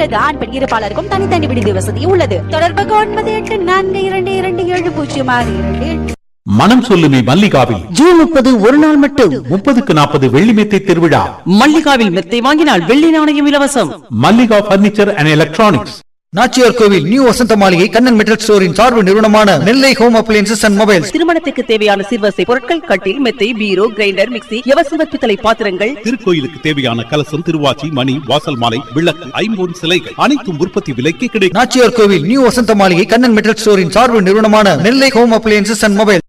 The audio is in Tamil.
உள்ளது ஆண் பெண் இருப்பாளருக்கும் தனித்தனி விடுதி வசதி உள்ளது தொடர்புக்கு ஒன்பது எட்டு நான்கு இரண்டு இரண்டு ஏழு பூஜ்ஜியம் ஆறு இரண்டு எட்டு மனம் சொல்லுமே மல்லிகாவில் ஜூன் முப்பது ஒரு நாள் மட்டும் முப்பதுக்கு நாற்பது வெள்ளி மெத்தை திருவிழா மல்லிகாவில் மெத்தை வாங்கினால் வெள்ளி நாணயம் இலவசம் Mallika furniture and electronics Nachiyar Koil new Vasantha Maligai Kannan metal ஸ்டோரின் சார்பு நிறுவனமான Nellai home appliances and mobiles திருமணத்துக்கு தேவையான சிறுவசை பொருட்கள் கட்டில் மெத்தை பீரோ கிரைண்டர் மிக்ஸி எவசந்த பித்தளை பாத்திரங்கள் திருக்கோயிலுக்கு தேவையான கலசம் திருவாச்சி மணி வாசல் மாலை விளக்கு ஐம்பொன் சிலைகள் அனைத்தும் உற்பத்தி விலைக்கு கிடைக்கும் நாச்சியார் கோவில் நியூ வசந்த மாளிகை கண்ணன் மெட்டல் ஸ்டோரின் சார்பு நிறுவனமான Nellai home appliances and mobile